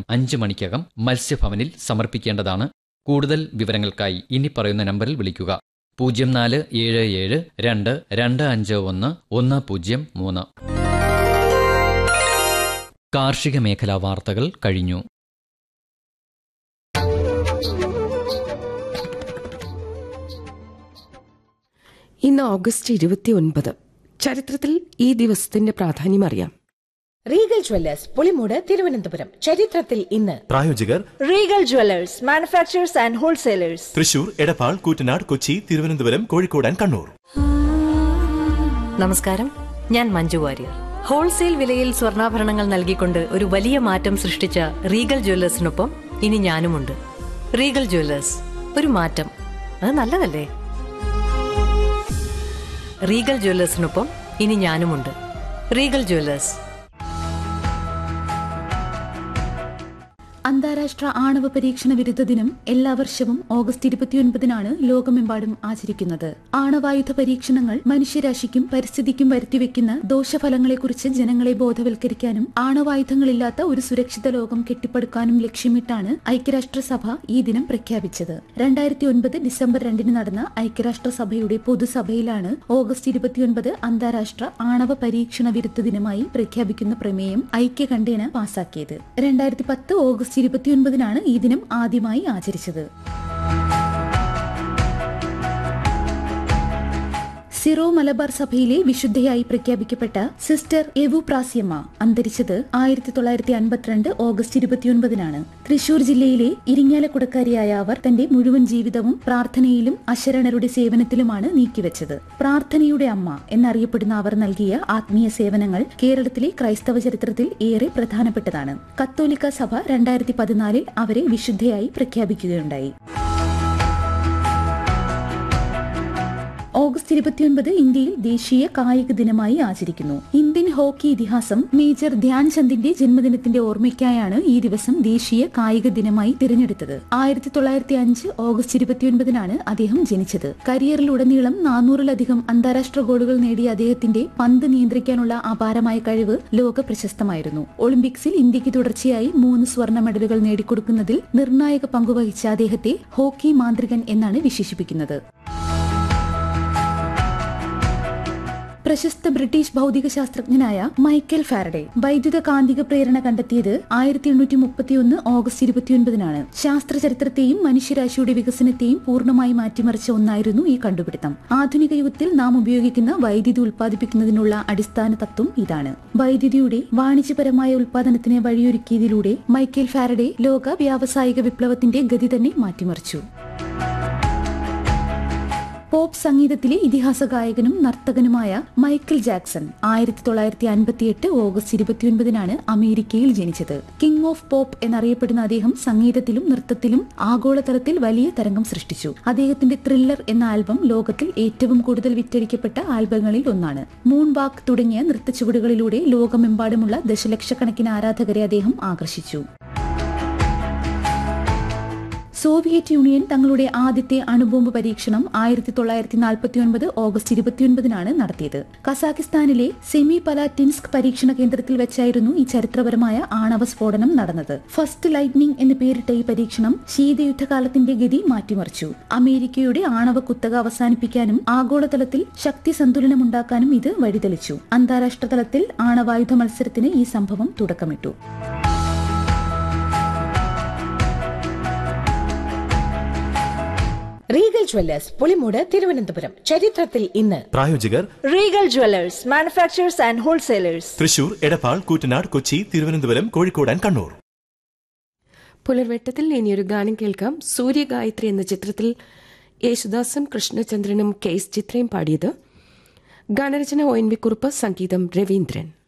അഞ്ച് മണിക്കകം മത്സ്യഭവനിൽ സമർപ്പിക്കേണ്ടതാണ് കൂടുതൽ വിവരങ്ങൾക്കായി ഇനി പറയുന്ന നമ്പറിൽ വിളിക്കുക പൂജ്യം നാല് ഏഴ് ഏഴ് രണ്ട് രണ്ട് അഞ്ച് ഒന്ന് ഒന്ന് പൂജ്യം മൂന്ന് കാർഷിക മേഖലാ വാർത്തകൾ കഴിഞ്ഞു ഇന്ന് ഓഗസ്റ്റ് ഇരുപത്തിയൊൻപത് ചരിത്രത്തിൽ ഈ ദിവസത്തിന്റെ പ്രാധാന്യം അറിയാം റീഗൽ ജ്വല്ലേഴ്സ് പുളിമൂട് തിരുവനന്തപുരം ചരിത്രത്തിൽ ഇന്ന് പ്രായോജകർ Regal Jewellers manufacturers and wholesalers Thrissur Edappal Koottanad Kochi Thiruvananthapuram Kozhikode and Kannur നമസ്കാരം ഞാൻ മഞ്ജു വാര്യർ ഹോൾസെയിൽ വിലയിൽ സ്വർണ്ണാഭരണങ്ങൾ നൽകിക്കൊണ്ട് ഒരു വലിയ മാറ്റം സൃഷ്ടിച്ച റീഗൽ ജ്വല്ലേഴ്സിനൊപ്പം ഇനി ഞാനുമുണ്ട് റീഗൽ ജ്വല്ലേഴ്സ് ഒരു മാറ്റം അത് നല്ലതല്ലേ റീഗൽ ജ്വല്ലേഴ്സിനൊപ്പം ഇനി ഞാനുമുണ്ട് റീഗൽ ജ്വല്ലേഴ്സ് അന്താരാഷ്ട്ര ആണവ പരീക്ഷണ വിരുദ്ധ ദിനം എല്ലാ വർഷവും ഓഗസ്റ്റ് ഇരുപത്തിയൊൻപതിനാണ് ലോകമെമ്പാടും ആചരിക്കുന്നത് ആണവായുധ പരീക്ഷണങ്ങൾ മനുഷ്യരാശിക്കും പരിസ്ഥിതിക്കും വരുത്തിവെക്കുന്ന ദോഷഫലങ്ങളെക്കുറിച്ച് ജനങ്ങളെ ബോധവൽക്കരിക്കാനും ആണവായുധങ്ങളില്ലാത്ത ഒരു സുരക്ഷിത ലോകം കെട്ടിപ്പടുക്കാനും ലക്ഷ്യമിട്ടാണ് ഐക്യരാഷ്ട്രസഭ ഈ ദിനം പ്രഖ്യാപിച്ചത് രണ്ടായിരത്തി ഒൻപത് ഡിസംബർ രണ്ടിന് നടന്ന ഐക്യരാഷ്ട്രസഭയുടെ പൊതുസഭയിലാണ് ഓഗസ്റ്റ് ഇരുപത്തിയൊൻപത് അന്താരാഷ്ട്ര ആണവ പരീക്ഷണ വിരുദ്ധ ദിനമായി പ്രഖ്യാപിക്കുന്ന പ്രമേയം ഐക്യകണ്ഠേന പാസാക്കിയത് രണ്ടായിരത്തി പത്ത് ഓഗസ്റ്റ് ഇരുപത്തിയൊൻപതിനാണ് ഈ ദിനം ആദ്യമായി ആചരിച്ചത് സിറോ മലബാർ സഭയിലെ വിശുദ്ധയായി പ്രഖ്യാപിക്കപ്പെട്ട സിസ്റ്റർ എവു പ്രാസ്യമ്മ അന്തരിച്ചത് ആയിരത്തി തൊള്ളായിരത്തി അൻപത്തിരണ്ട് ഓഗസ്റ്റ് ഇരുപത്തിയൊൻപതിനാണ് തൃശൂർ ജില്ലയിലെ ഇരിങ്ങാലക്കുടക്കാരിയായ അവർ തന്റെ മുഴുവൻ ജീവിതവും പ്രാർത്ഥനയിലും അശരണരുടെ സേവനത്തിലുമാണ് നീക്കിവെച്ചത് പ്രാർത്ഥനയുടെ അമ്മ എന്നറിയപ്പെടുന്ന അവർ നൽകിയ ആത്മീയ സേവനങ്ങൾ കേരളത്തിലെ ക്രൈസ്തവ ചരിത്രത്തിൽ ഏറെ പ്രധാനപ്പെട്ടതാണ് കത്തോലിക്ക സഭ രണ്ടായിരത്തി പതിനാലിൽ അവരെ വിശുദ്ധയായി പ്രഖ്യാപിക്കുകയുണ്ടായി ഓഗസ്റ്റ് ഇരുപത്തിയൊൻപത് ഇന്ത്യയിൽ ദേശീയ കായിക ദിനമായി ആചരിക്കുന്നു ഇന്ത്യൻ ഹോക്കി ഇതിഹാസം മേജർ ധ്യാൻചന്ദിന്റെ ജന്മദിനത്തിന്റെ ഓർമ്മയ്ക്കായാണ് ഈ ദിവസം ദേശീയ കായിക ദിനമായി തിരഞ്ഞെടുത്തത് ആയിരത്തി തൊള്ളായിരത്തി അഞ്ച് ഓഗസ്റ്റ് ഇരുപത്തിയൊൻപതിനാണ് അദ്ദേഹം ജനിച്ചത് കരിയറിലുടനീളം നാനൂറിലധികം അന്താരാഷ്ട്ര ഗോളുകൾ നേടിയ അദ്ദേഹത്തിന്റെ പന്ത് നിയന്ത്രിക്കാനുള്ള അപാരമായ കഴിവ് ലോക പ്രശസ്തമായിരുന്നു ഒളിമ്പിക്സിൽ ഇന്ത്യക്ക് തുടർച്ചയായി മൂന്ന് സ്വർണ്ണ മെഡലുകൾ നേടിക്കൊടുക്കുന്നതിൽ നിർണായക പങ്കുവഹിച്ച അദ്ദേഹത്തെ ഹോക്കി മാന്ത്രികൻ എന്നാണ് വിശേഷിപ്പിക്കുന്നത് പ്രശസ്ത ബ്രിട്ടീഷ് ഭൗതിക ശാസ്ത്രജ്ഞനായ മൈക്കൽ ഫാരഡെ വൈദ്യുത കാന്തിക പ്രേരണ കണ്ടെത്തിയത് ആയിരത്തി എണ്ണൂറ്റി മുപ്പത്തിയൊന്ന് ഓഗസ്റ്റ് ഇരുപത്തിയൊൻപതിനാണ് ശാസ്ത്ര ചരിത്രത്തെയും മനുഷ്യരാശിയുടെ വികസനത്തെയും പൂർണ്ണമായി മാറ്റിമറിച്ച ഒന്നായിരുന്നു ഈ കണ്ടുപിടുത്തം ആധുനിക യുഗത്തിൽ നാം ഉപയോഗിക്കുന്ന വൈദ്യുതി ഉൽപ്പാദിപ്പിക്കുന്നതിനുള്ള അടിസ്ഥാന തത്വം ഇതാണ് വൈദ്യുതിയുടെ വാണിജ്യപരമായ ഉൽപ്പാദനത്തിന് വഴിയൊരുക്കിയതിലൂടെ മൈക്കൽ ഫാരഡെ ലോക വ്യാവസായിക വിപ്ലവത്തിന്റെ ഗതി തന്നെ മാറ്റിമറിച്ചു പോപ്പ് സംഗീതത്തിലെ ഇതിഹാസ ഗായകനും നർത്തകനുമായ മൈക്കിൾ ജാക്സൺ ആയിരത്തി തൊള്ളായിരത്തി അൻപത്തിയെട്ട് ഓഗസ്റ്റ് ഇരുപത്തിയൊൻപതിനാണ് അമേരിക്കയിൽ ജനിച്ചത് കിങ് ഓഫ് പോപ്പ് എന്നറിയപ്പെടുന്ന അദ്ദേഹം സംഗീതത്തിലും നൃത്തത്തിലും ആഗോളതലത്തിൽ വലിയ തരംഗം സൃഷ്ടിച്ചു അദ്ദേഹത്തിന്റെ ത്രില്ലർ എന്ന ആൽബം ലോകത്തിൽ ഏറ്റവും കൂടുതൽ വിറ്റഴിക്കപ്പെട്ട ആൽബങ്ങളിൽ ഒന്നാണ് മൂൺ വാക്ക് തുടങ്ങിയ നൃത്തച്ചുവടുകളിലൂടെ ലോകമെമ്പാടുമുള്ള ദശലക്ഷക്കണക്കിന് ആരാധകരെ അദ്ദേഹം ആകർഷിച്ചു സോവിയറ്റ് യൂണിയൻ തങ്ങളുടെ ആദ്യത്തെ അണുബോംബ് പരീക്ഷണം ആയിരത്തി തൊള്ളായിരത്തി നാൽപ്പത്തി ഒൻപത് ഓഗസ്റ്റ് ഇരുപത്തിയൊൻപതിനാണ് നടത്തിയത് കസാഖിസ്ഥാനിലെ സെമി പലാറ്റിൻസ്ക് പരീക്ഷണ കേന്ദ്രത്തിൽ വെച്ചായിരുന്നു ഈ ചരിത്രപരമായ ആണവ സ്ഫോടനം നടന്നത് ഫസ്റ്റ് ലൈറ്റ്നിംഗ് എന്ന് പേരിട്ട ഈ പരീക്ഷണം ശീതയുദ്ധകാലത്തിന്റെ ഗതി മാറ്റിമറിച്ചു അമേരിക്കയുടെ ആണവ കുത്തക അവസാനിപ്പിക്കാനും ആഗോളതലത്തിൽ ശക്തി സന്തുലനമുണ്ടാക്കാനും ഇത് വഴിതെളിച്ചു അന്താരാഷ്ട്ര തലത്തിൽ ആണവായുധ മത്സരത്തിന് ഈ സംഭവം തുടക്കമിട്ടു റീഗൽ ജ്വല്ലേഴ്സ് പുളിമൂട് തിരുവനന്തപുരം ചരിത്രത്തിൽ ഇന്ന് പ്രായോജകർ Regal Jewellers manufacturers and wholesalers Thrissur Edappal Koottanad Kochi Thiruvananthapuram Kozhikode and Kannur പുലർവെട്ടത്തിൽ ഇനിയൊരു ഗാനം കേൾക്കാം സൂര്യഗായത്രി എന്ന ചിത്രത്തിൽ യേശുദാസും കൃഷ്ണചന്ദ്രനും കെ എസ് ചിത്രയും പാടിയത് ഗാനരചന ഒ എൻ വി കുറുപ്പ് സംഗീതം രവീന്ദ്രൻ